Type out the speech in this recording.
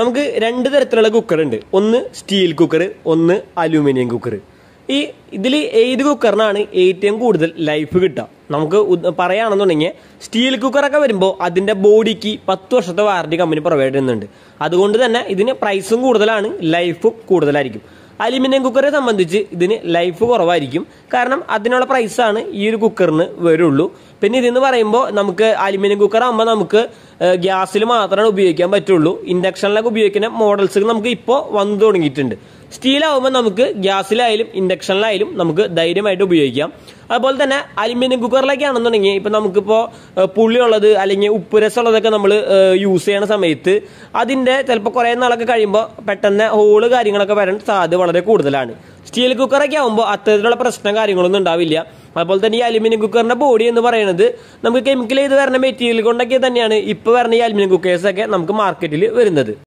നമുക്ക് രണ്ട് തരത്തിലുള്ള കുക്കർ ഉണ്ട് ഒന്ന് സ്റ്റീൽ കുക്കർ ഒന്ന് അലൂമിനിയം കുക്കർ ഈ ഇതിൽ ഏത് കുക്കറിനാണ് ഏറ്റവും കൂടുതൽ ലൈഫ് കിട്ടുക നമുക്ക് ഉദ് പറയുകയാണെന്നുണ്ടെങ്കിൽ സ്റ്റീൽ കുക്കറൊക്കെ വരുമ്പോൾ അതിന്റെ ബോഡിക്ക് പത്ത് വർഷത്തെ വാറണ്ടി കമ്പനി പ്രൊവൈഡ് ചെയ്യുന്നുണ്ട് അതുകൊണ്ട് തന്നെ ഇതിന് പ്രൈസും കൂടുതലാണ് ലൈഫും കൂടുതലായിരിക്കും അലുമിനിയം കുക്കറെ സംബന്ധിച്ച് ഇതിന് ലൈഫ് കുറവായിരിക്കും കാരണം അതിനുള്ള പ്രൈസാണ് ഈ ഒരു കുക്കറിന് വരുള്ളൂ പിന്നെ ഇതെന്ന് പറയുമ്പോൾ നമുക്ക് അലുമിനിയം കുക്കർ ആകുമ്പോൾ നമുക്ക് ഗ്യാസിൽ മാത്രമാണ് ഉപയോഗിക്കാൻ പറ്റുള്ളൂ ഇൻഡക്ഷനിലൊക്കെ ഉപയോഗിക്കുന്ന മോഡൽസുകൾ നമുക്ക് ഇപ്പോൾ വന്നു തുടങ്ങിയിട്ടുണ്ട് സ്റ്റീൽ ആകുമ്പോൾ നമുക്ക് ഗ്യാസിലായാലും ഇൻഡക്ഷനിലായാലും നമുക്ക് ധൈര്യമായിട്ട് ഉപയോഗിക്കാം അതുപോലെ തന്നെ അലുമിനിയം കുക്കറിലൊക്കെ ആണെന്നുണ്ടെങ്കിൽ ഇപ്പം നമുക്കിപ്പോൾ പുളിയുള്ളത് അല്ലെങ്കിൽ ഉപ്പ് രസമുള്ളതൊക്കെ നമ്മൾ യൂസ് ചെയ്യണ സമയത്ത് അതിൻ്റെ ചിലപ്പോൾ കുറേ നാളൊക്കെ കഴിയുമ്പോൾ പെട്ടെന്ന് ഹോള് കാര്യങ്ങളൊക്കെ വരാൻ സാധ്യത വളരെ കൂടുതലാണ് സ്റ്റീൽ കുക്കറൊക്കെ ആകുമ്പോൾ അത്തരത്തിലുള്ള പ്രശ്നം കാര്യങ്ങളൊന്നും ഉണ്ടാവില്ല അതുപോലെ തന്നെ ഈ അലുമിനിയം കുക്കറിന്റെ ബോഡി എന്ന് പറയുന്നത് നമുക്ക് കെമിക്കൽ ചെയ്ത് വരുന്ന മെറ്റീരിയൽ കൊണ്ടൊക്കെ തന്നെയാണ് ഇപ്പോൾ വരുന്ന ഈ അലുമിനിയം കുക്കേഴ്സൊക്കെ നമുക്ക് മാർക്കറ്റിൽ വരുന്നത്